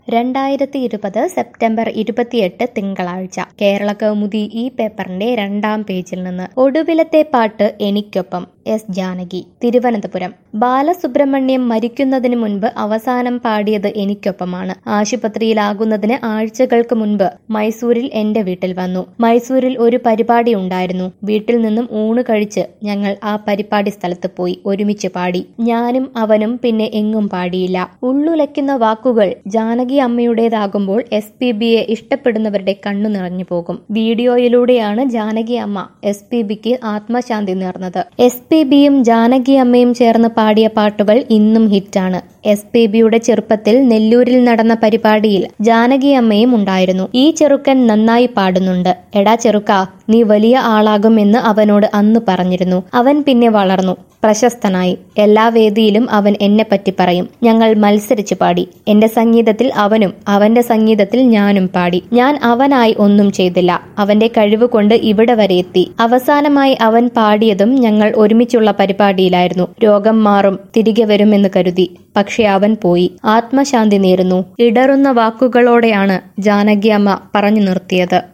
രണ്ടായിരത്തി ഇരുപത് സെപ്റ്റംബർ ഇരുപത്തിയെട്ട് തിങ്കളാഴ്ച കേരള കൗമുദി ഈ പേപ്പറിന്റെ രണ്ടാം പേജിൽ നിന്ന് ഒടുവിലത്തെ പാട്ട് എനിക്കൊപ്പം എസ് ജാനകി തിരുവനന്തപുരം ബാലസുബ്രഹ്മണ്യം മരിക്കുന്നതിന് മുൻപ് അവസാനം പാടിയത് എനിക്കൊപ്പമാണ് ആശുപത്രിയിലാകുന്നതിന് ആഴ്ചകൾക്ക് മുൻപ് മൈസൂരിൽ എന്റെ വീട്ടിൽ വന്നു മൈസൂരിൽ ഒരു പരിപാടി ഉണ്ടായിരുന്നു വീട്ടിൽ നിന്നും ഊണ് കഴിച്ച് ഞങ്ങൾ ആ പരിപാടി സ്ഥലത്ത് പോയി ഒരുമിച്ച് പാടി ഞാനും അവനും പിന്നെ എങ്ങും പാടിയില്ല ഉള്ളുലയ്ക്കുന്ന വാക്കുകൾ ജാനകി അമ്മയുടേതാകുമ്പോൾ എസ് പി ബിയെ ഇഷ്ടപ്പെടുന്നവരുടെ കണ്ണു നിറഞ്ഞു പോകും വീഡിയോയിലൂടെയാണ് ജാനകി അമ്മ എസ് പി ബിക്ക് ആത്മശാന്തി നേർന്നത് എസ് പി ബിയും ജാനകി അമ്മയും ചേർന്ന് പാടിയ പാട്ടുകൾ ഇന്നും ഹിറ്റാണ് എസ് പി ബിയുടെ ചെറുപ്പത്തിൽ നെല്ലൂരിൽ നടന്ന പരിപാടിയിൽ ജാനകി അമ്മയും ഉണ്ടായിരുന്നു ഈ ചെറുക്കൻ നന്നായി പാടുന്നുണ്ട് എടാ ചെറുക്ക നീ വലിയ ആളാകുമെന്ന് അവനോട് അന്ന് പറഞ്ഞിരുന്നു അവൻ പിന്നെ വളർന്നു പ്രശസ്തനായി എല്ലാ വേദിയിലും അവൻ എന്നെ പറ്റി പറയും ഞങ്ങൾ മത്സരിച്ചു പാടി എന്റെ സംഗീതത്തിൽ അവനും അവന്റെ സംഗീതത്തിൽ ഞാനും പാടി ഞാൻ അവനായി ഒന്നും ചെയ്തില്ല അവന്റെ കഴിവ് കൊണ്ട് ഇവിടെ വരെ എത്തി അവസാനമായി അവൻ പാടിയതും ഞങ്ങൾ ഒരുമിച്ചുള്ള പരിപാടിയിലായിരുന്നു രോഗം മാറും തിരികെ വരുമെന്ന് കരുതി പക്ഷെ അവൻ പോയി ആത്മശാന്തി നേരുന്നു ഇടറുന്ന വാക്കുകളോടെയാണ് ജാനകി അമ്മ പറഞ്ഞു നിർത്തിയത്